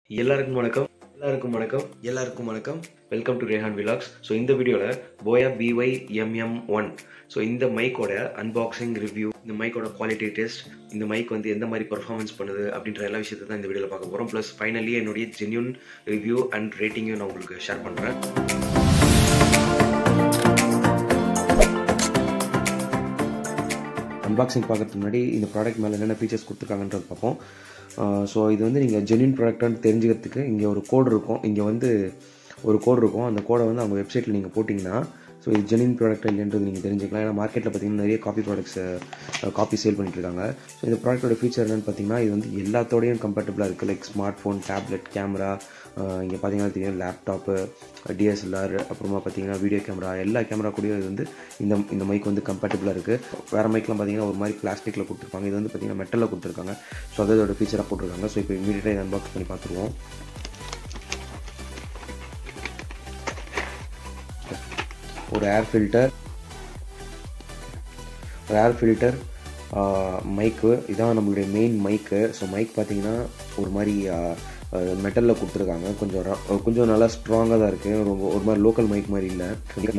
எல்லாருக்கும் வணக்கம் எல்லாருக்கும் வணக்கம் எல்லாருக்கும் வணக்கம் welcome to Rehan vlogs so இந்த வீடியோவில் போயா பிஒய் எம்எம் ஒன் ஸோ இந்த மைக்கோட அன்பாக்சிங் ரிவ்யூ இந்த மைக்கோட குவாலிட்டி டெஸ்ட் இந்த மைக் வந்து எந்த மாதிரி பர்ஃபார்மன்ஸ் பண்ணுது அப்படின்ற எல்லா விஷயத்தை தான் இந்த வீடியோவில் பார்க்க போகிறோம் ப்ளஸ் ஃபைனலி என்னுடைய ஜென்யூன் ரிவ்யூ அண்ட் ரேட்டிங்கையும் நான் உங்களுக்கு ஷேர் பண்ணுறேன் அன்பாக்சிங் பார்க்கறதுக்கு முன்னாடி இந்த ப்ராடக்ட் மேலே என்னென்ன ஃபீச்சர்ஸ் கொடுத்துருக்காங்கன்றது பார்ப்போம் ஸோ இது வந்து நீங்கள் ஜென்யூன் ப்ராடக்டான்னு தெரிஞ்சுக்கிறதுக்கு இங்கே ஒரு கோடு இருக்கும் இங்கே வந்து ஒரு கோடு இருக்கும் அந்த கோடை வந்து அவங்க வெப்சைட்டில் நீங்கள் போட்டிங்கன்னா ஸோ இது ஜென்யூன் ப்ராடக்ட் இல்லைன்றது நீங்கள் தெரிஞ்சுக்கலாம் ஏன்னா மார்க்கெட்டில் பார்த்தீங்கன்னா நிறைய காப்பி ப்ராடக்ட்ஸ் காப்பி சேல் பண்ணிட்டு இருக்காங்க ஸோ இந்த ப்ராடக்ட்டோட ஃபீச்சர் என்னென்னு பார்த்தீங்கன்னா இது வந்து எல்லாத்தோடையும் கம்பேட்டபிளாக இருக்குது like smartphone tablet camera இங்கே பார்த்தீங்கன்னா தெரியும் லேப்டாப்பு டிஎஸ்எல்ஆர் அப்புறமா பார்த்தீங்கன்னா வீடியோ கேமரா எல்லா கேமரா கூடயும் இது வந்து இந்த இந்த மைக் வந்து கம்பேட்டபிளாக இருக்குது வேறு மைக்லாம் பார்த்தீங்கன்னா ஒரு மாதிரி பிளாஸ்டிக்கில் கொடுத்துருப்பாங்க இது வந்து பார்த்தீங்கன்னா மெட்டலில் கொடுத்துருக்காங்க ஸோ அதோட ஃபீச்சராக போட்டிருக்காங்க ஸோ இப்போ இமீடியட்டாக இதை அன்பாக்ஸ் பண்ணி பார்த்துருவோம் ஒரு ஏர் ஃபில்டர் ஒரு ஏர் ஃபில்டர் மைக்கு இதான் நம்மளுடைய மெயின் மைக்கு ஸோ மைக் பார்த்தீங்கன்னா ஒரு மாதிரி மெட்டலில் கொடுத்துருக்காங்க கொஞ்சம் ர- கொஞ்சம் நல்லா ஸ்ட்ராங்காக தான் இருக்குது ரொம்ப ஒரு மாதிரி லோக்கல் மைக் மாதிரி இல்லை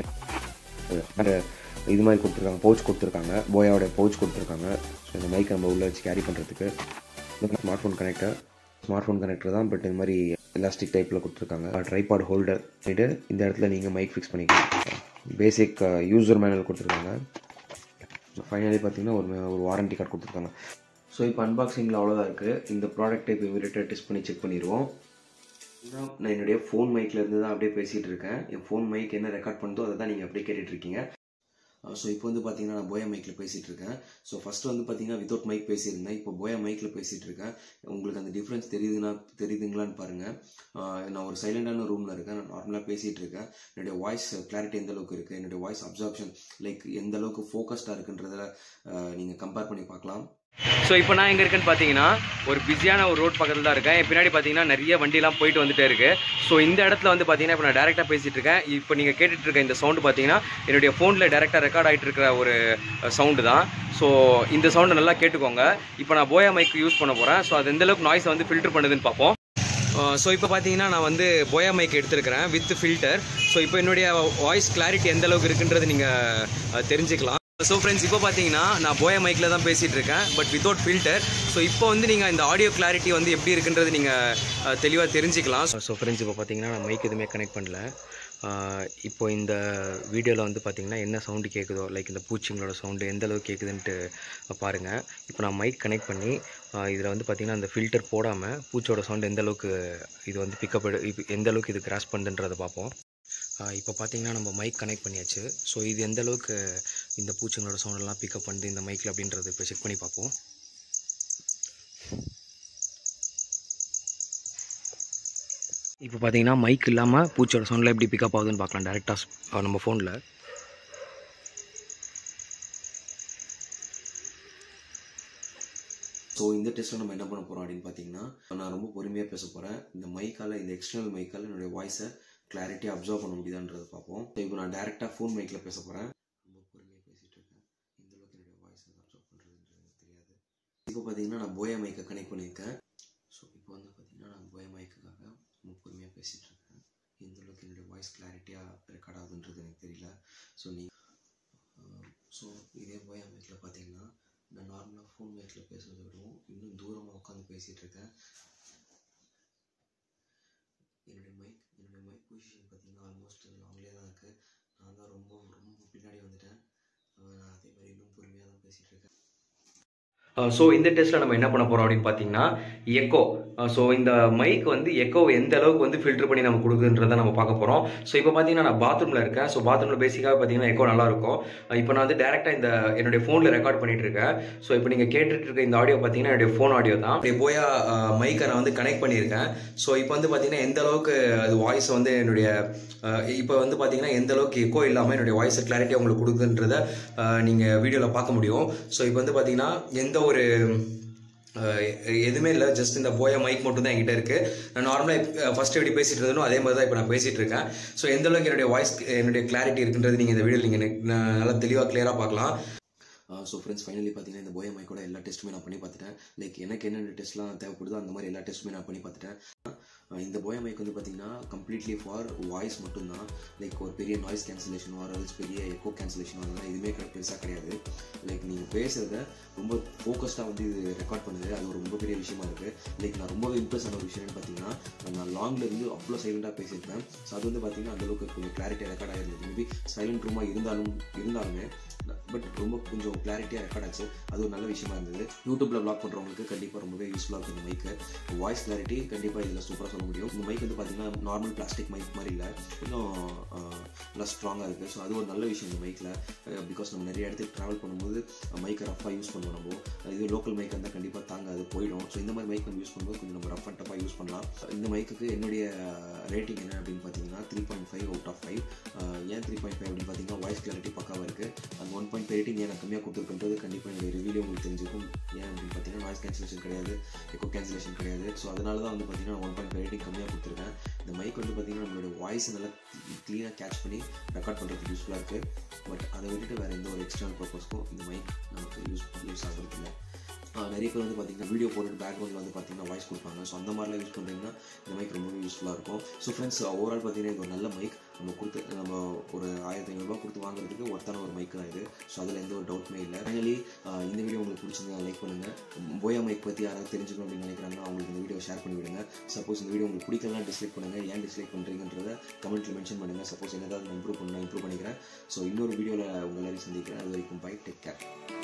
இது மாதிரி கொடுத்துருக்காங்க பவுச் கொடுத்துருக்காங்க போயாவோட பவுச் கொடுத்துருக்காங்க ஸோ இந்த மைக்கை நம்ம உள்ளே வச்சு கேரி பண்ணுறதுக்கு smartphone connector smartphone connector தான் பட் இந்த மாதிரி எலாஸ்டிக் டைப்பில் கொடுத்துருக்காங்க ட்ரைபாட் ஹோல்டர் பண்ணிட்டு இந்த இடத்துல நீங்கள் மைக் ஃபிக்ஸ் பண்ணிக்கலாம் பேசிக் யூசர் மேனுவல் கொடுத்துருக்காங்க ஃபைனலி பார்த்தீங்கன்னா ஒரு ஒரு வாரண்டி கார்டு கொடுத்துருக்காங்க ஸோ இப்போ அன்பாக்சிங்கில் அவ்வளோதான் இருக்குது இந்த ப்ராடக்ட்டை இப்போ இமீடியட்டாக டெஸ்ட் பண்ணி செக் பண்ணிடுவோம் நான் என்னுடைய ஃபோன் மைக்கில் இருந்து தான் அப்படியே பேசிகிட்டு இருக்கேன் என் ஃபோன் மைக் என்ன ரெக்கார்ட் பண்ணுதோ அதை தான் நீங்கள் அப்படியே கேட்டுட்டு இருக்கீங்க ஸோ இப்போ வந்து பார்த்தீங்கன்னா நான் போயா மைக்கில் பேசிகிட்டு இருக்கேன் ஸோ ஃபஸ்ட்டு வந்து பார்த்தீங்கன்னா வித்தவுட் மைக் பேசியிருந்தேன் இப்போ போயா மைக்கில் பேசிகிட்டு இருக்கேன் உங்களுக்கு அந்த டிஃப்ரென்ஸ் தெரியுதுன்னா தெரியுதுங்களான்னு பாருங்கள் நான் ஒரு சைலண்டான ரூமில் இருக்கேன் நான் நார்மலாக பேசிகிட்டு இருக்கேன் என்னுடைய வாய்ஸ் கிளாரிட்டி எந்த அளவுக்கு இருக்குது என்னுடைய வாய்ஸ் அப்சார்ப்ஷன் லைக் எந்த அளவுக்கு ஃபோக்கஸ்டாக இருக்குன்றத நீங்கள் கம்பேர் பண்ணி பார்க்கலாம் ஸோ இப்போ நான் எங்கே இருக்கேன்னு பார்த்தீங்கன்னா ஒரு பிஸியான ஒரு ரோட் பக்கத்தில் தான் இருக்கேன் என் பின்னாடி பார்த்தீங்கன்னா நிறைய வண்டிலாம் போயிட்டு வந்துட்டே இருக்கு ஸோ இந்த இடத்துல வந்து பார்த்தீங்கன்னா இப்போ நான் டேரெக்டாக பேசிட்டு இருக்கேன் இப்போ நீங்கள் கேட்டுட்டு இருக்க இந்த சவுண்டு பார்த்தீங்கன்னா என்னுடைய ஃபோனில் டேரெக்டாக ரெக்கார்ட் ஆகிட்டு இருக்கிற ஒரு சவுண்டு தான் ஸோ இந்த சவுண்டை நல்லா கேட்டுக்கோங்க இப்போ நான் போயா மைக் யூஸ் பண்ண போகிறேன் ஸோ அது எந்த அளவுக்கு நாய்ஸை வந்து ஃபில்டர் பண்ணுதுன்னு பார்ப்போம் ஸோ இப்போ பார்த்தீங்கன்னா நான் வந்து போயா மைக் எடுத்திருக்கிறேன் வித் ஃபில்டர் ஸோ இப்போ என்னுடைய வாய்ஸ் கிளாரிட்டி எந்த அளவுக்கு இருக்குன்றது நீங்கள் தெரிஞ்சுக்கலாம் ஸோ ஃப்ரெண்ட்ஸ் இப்போ பார்த்தீங்கன்னா நான் போயா மைக்கில் தான் பேசிகிட்டு இருக்கேன் பட் வித்தவுட் ஃபில்டர் ஸோ இப்போ வந்து நீங்கள் இந்த ஆடியோ கிளாரிட்டி வந்து எப்படி இருக்குன்றது நீங்கள் தெளிவாக தெரிஞ்சுக்கலாம் ஸோ ஃப்ரெண்ட்ஸ் இப்போ பார்த்தீங்கன்னா நான் மைக் எதுவுமே கனெக்ட் பண்ணல ஆஹ் இப்போ இந்த வீடியோவில் வந்து பார்த்தீங்கன்னா என்ன சவுண்டு கேட்குதோ லைக் இந்த பூச்சிங்களோட சவுண்டு எந்த அளவுக்கு கேட்குதுன்ட்டு பாருங்கள் இப்போ நான் மைக் கனெக்ட் பண்ணி இதில் வந்து பார்த்தீங்கன்னா அந்த ஃபில்டர் போடாமல் பூச்சோட சவுண்டு எந்த அளவுக்கு இது வந்து பிக்கப் எந்த அளவுக்கு இது கிராஸ் பண்ணுன்றதை பார்ப்போம் ஆஹ் இப்போ பார்த்தீங்கன்னா நம்ம மைக் கனெக்ட் பண்ணியாச்சு ஸோ இது எந்த அளவுக்கு இந்த பூச்சிங்களோட சவுண்டெல்லாம் பிக்கப் பண்ணுது இந்த மைக்கில் அப்படின்றது இப்போ செக் பண்ணி பார்ப்போம் இப்போ பார்த்தீங்கன்னா மைக் இல்லாமல் பூச்சியோட சவுண்டில் எப்படி பிக்கப் ஆகுதுன்னு பார்க்கலாம் டேரெக்டாக நம்ம ஃபோனில் ஸோ இந்த டெஸ்ட்டில் நம்ம என்ன பண்ண போகிறோம் அப்படின்னு பார்த்தீங்கன்னா நான் ரொம்ப பொறுமையாக பேச போகிறேன் இந்த மைக்கால் இந்த எக்ஸ்டர்னல் மைக்கால் என்னுடைய வாய்ஸை கிளாரிட்டியாக அப்சர்வ் பண்ண முடியுதான்றதை பார்ப்போம் ஸோ இப்போ நான் டேரெக்டாக ஃபோன் மைக்கில் பேச போகிறேன் ரொம்ப பொறுமையாக பேசிகிட்டு இருக்கேன் இந்த அளவுக்கு என்னுடைய வாய்ஸை அப்சர்வ் பண்ணுறதுன்றது எனக்கு தெரியாது இப்போ பார்த்தீங்கன்னா நான் போயா மைக்கை கனெக்ட் பண்ணியிருக்கேன் ஸோ இப்போ வந்து பார்த்தீங்கன்னா நான் போயா மைக்குக்காக ரொம்ப பொறுமையாக பேசிகிட்டு இருக்கேன் எந்த அளவுக்கு என்னுடைய வாய்ஸ் கிளாரிட்டியாக ரெக்கார்ட் ஆகுதுன்றது எனக்கு தெரியல ஸோ நீ ஸோ இதே போயா மைக்கில் பார்த்தீங்கன்னா நான் நார்மலாக ஃபோன் மைக்கில் பேசுறதை விடவும் இன்னும் தூரமாக உட்காந்து பேசிகிட்டு இருக்கேன் என்னுடைய மைக் என்னுடைய மைக் பொசிஷன் பார்த்தீங்கன்னா ஆல்மோஸ்ட் லாங்லேயே தான் இருக்குது நான் தான் ரொம்ப ரொம்ப பின்னாடி வந்துட்டேன் அஹ் நான் அதே மாதிரி இன்னும் பொறுமையாக தான் பேசிகிட்டு இருக்கேன் ஸோ இந்த டெஸ்ட்டில் நம்ம என்ன பண்ண போகிறோம் அப்படின்னு பார்த்தீங்கன்னா எக்கோ ஸோ இந்த மைக் வந்து எக்கோ எந்த அளவுக்கு வந்து ஃபில்டர் பண்ணி நம்ம கொடுக்குதுன்றதை நம்ம பார்க்க போகிறோம் ஸோ இப்போ பார்த்தீங்கன்னா நான் பாத்ரூமில் இருக்கேன் ஸோ பாத்ரூமில் பேசிக்காக பார்த்தீங்கன்னா எக்கோ நல்லா இருக்கும் இப்போ நான் வந்து டேரெக்டாக இந்த என்னுடைய ஃபோனில் ரெக்கார்ட் பண்ணிட்டு இருக்கேன் ஸோ இப்போ நீங்கள் கேட்டுட்டு இருக்க இந்த ஆடியோ பார்த்தீங்கன்னா என்னுடைய ஃபோன் ஆடியோ தான் அப்படியே போயா மைக்கை நான் வந்து கனெக்ட் பண்ணியிருக்கேன் ஸோ இப்போ வந்து பார்த்தீங்கன்னா எந்த அளவுக்கு அது வாய்ஸ் வந்து என்னுடைய அஹ், இப்போ வந்து பார்த்தீங்கன்னா எந்த அளவுக்கு எக்கோ இல்லாமல் என்னுடைய வாய்ஸ் கிளாரிட்டி உங்களுக்கு கொடுக்குதுன்றத நீங்கள் வீடியோவில் பார்க்க முடியும் ஸோ இப்போ வந்து பார்த்தீங்கன்னா எந்த ஒரு அஹ், எதுவுமே இல்லை ஜஸ்ட் இந்த போயா மைக் மட்டும் தான் என்கிட்ட இருக்கு நான் நார்மலாக ஃபர்ஸ்ட் எப்படி பேசிட்டு இருந்தனோ அதே மாதிரி தான் இப்போ நான் பேசிட்டு இருக்கேன் ஸோ எந்த அளவுக்கு என்னுடைய வாய்ஸ் என்னுடைய கிளாரிட்டி இருக்குன்றது நீங்கள் இந்த வீடியோ நீங்கள் நல்லா தெளிவாக கிளியராக பார்க்கலாம் ஸோ ஃப்ரெண்ட்ஸ் ஃபைனலி பார்த்தீங்கன்னா இந்த போயா மைக்கோட எல்லா டெஸ்ட்டுமே நான் பண்ணி பார்த்துட்டேன் லைக் எனக்கு என்னென்ன டெஸ்ட்லாம் தேவைப்படுதோ அந்த மாதிரி எல்லா டெஸ்ட்டுமே நான் பண்ணி பார்த்துட்டேன் அஹ் இந்த போயா மைக் வந்து பார்த்தீங்கன்னா கம்ப்ளீட்லி ஃபார் வாய்ஸ் மட்டும்தான் லைக் ஒரு பெரிய நாய்ஸ் கேன்சலேஷன் ஆர்எல்ஸ் பெரிய எக்கோ கேன்சலேஷன் அதெல்லாம் எதுவுமே கிடை- பெருசா கிடையாது லைக் நீங்கள் பேசுகிறத ரொம்ப ஃபோக்கஸ்டாக வந்து இது ரெக்கார்ட் பண்ணுது அது ஒரு ரொம்ப பெரிய விஷயமா இருக்குது லைக் நான் ரொம்பவே இம்ப்ரெஸ் ஆன ஒரு விஷயம்னு பார்த்தீங்கன்னா நான் லாங்ல இருந்து அவ்வளோ சைலண்டாக பேசியிருப்பேன் ஸோ அது வந்து பார்த்தீங்கன்னா அந்தளவுக்கு கொஞ்சம் கிளாரிட்டியாக ரெக்கார்ட் ஆகிருந்தது மேபி சைலண்ட் ரூமாக இருந்தாலும் இருந்தாலுமே பட் ரொம்ப கொஞ்சம் கிளாரிட்டியாக ரெக்கார்ட் ஆச்சு அது ஒரு நல்ல விஷயமா இருந்தது யூடியூப்ல ப்ளாக் பண்ணுறவங்களுக்கு கண்டிப்பாக ரொம்பவே யூஸ்ஃபுல்லாக இருக்கும் இந்த மைக்கு வாய்ஸ் கிளாரிட்டி கண்டிப்பாக இதில் சூப்பராக சொல்ல முடியும் இந்த மைக் வந்து பார்த்தீங்கன்னா நார்மல் பிளாஸ்டிக் மைக் மாதிரி இல்லை இன்னும் நல்லா ஸ்ட்ராங்காக இருக்குது ஸோ அது ஒரு நல்ல விஷயம் இந்த மைக்கில் பிகாஸ் நம்ம நிறைய இடத்துக்கு ட்ராவல் பண்ணும்போது மைக்கை ரஃபாக யூஸ் பண்ணுவோம் நம்ம இது லோக்கல் மைக் இருந்தால் கண்டிப்பாக தாங்காது போயிடும் ஸோ இந்த மாதிரி மைக் நம்ம யூஸ் பண்ணும்போது கொஞ்சம் நம்ம ரஃப் அண்ட் டஃபாக யூஸ் பண்ணலாம் இந்த மைக்குக்கு என்னுடைய ரேட்டிங் என்ன அப்படின்னு பார்த்தீங்கன்னா three point five out of five ஏன் த்ரீ பாயிண்ட் ஃபைவ் அப்படின்னு பார்த்தீங்கன்னா வாய்ஸ் கிளாரிட்டி பக்காவாக இருக்குது அந்த ஒன் பாயிண்ட் ரேட்டிங் ஏன் நான் கம்மியாக கொடுத்துருக்குன்றது கண்டிப்பாக என்னுடைய ரிவியூலே உங்களுக்கு தெரிஞ்சிருக்கும் ஏன் அப்படின்னு பார்த்தீங்கன்னா நாய்ஸ் கேன்சலேஷன் கிடையாது எக்கோ கேன்சலேஷன் கிடையாது ஸோ அதனால தான் வந்து பார்த்தீங்கன்னா ஒன் பாயிண்ட் ரேட்டிங் கம்மியாக கொடுத்துருக்கேன் இந்த மைக் வந்து பார்த்தீங்கன்னா நம்மளுடைய வாய்ஸ் நல்லா க்ளீனாக கேட்ச் பண்ணி ரெக்கார்ட் பண்ணுறதுக்கு யூஸ்ஃபுல்லாக இருக்குது பட் அதை விட்டுட்டு வேறு எந்த ஒரு எக்ஸ்டர்னல் பர்பஸ்க்கும் இந்த மைக் நமக்கு யூஸ் யூஸ் ஆகிறது இல்லை ஆஹ் நிறைய பேர் வந்து பார்த்தீங்கன்னா வீடியோ போட்டு பேக்ரவுண்டில் வந்து பார்த்தீங்கன்னா வாய்ஸ் கொடுப்பாங்க ஸோ அந்த மாதிரிலாம் யூஸ் பண்ணுறீங்கன்னா இந்த மைக் ரொம்பவே யூஸ்ஃபுல்லாக இருக்கும் ஸோ ஃப்ரெண்ட்ஸ் ஓவரால் பார்த்தீங்கன்னா இது ஒரு நல்ல மைக் நம்ம கொடுத்து நம்ம ஒரு ஆயிரத்தி ஐநூறுரூவா கொடுத்து வாங்குறதுக்கு ஒருத்தான ஒரு மைக் தான் இது ஸோ அதில் எந்த ஒரு டவுட்டுமே இல்லை ஃபைனலி இந்த வீடியோ உங்களுக்கு பிடிச்சிருந்தா லைக் பண்ணுங்கள் போயா மைக் பற்றி யாராவது தெரிஞ்சுக்கணும் அப்படின்னு நினைக்கிறாங்கன்னா அவங்களுக்கு இந்த வீடியோ ஷேர் பண்ணி விடுங்க சப்போஸ் இந்த வீடியோ உங்களுக்கு பிடிக்கலாம் டிஸ்லைக் பண்ணுங்கள் ஏன் டிஸ்லைக் பண்ணுறீங்கன்றத கமெண்ட்டில் மென்ஷன் பண்ணுங்கள் சப்போஸ் என்னதாவது நான் இம்ப்ரூவ் பண்ணால் இம்ப்ரூவ் பண்ணிக்கிறேன் ஸோ இன்னொரு வீடியோவில் உங்கள் எல்லாரையும் சந்திக்கிறேன் அது வரைக்கும் பை டேக் கேர்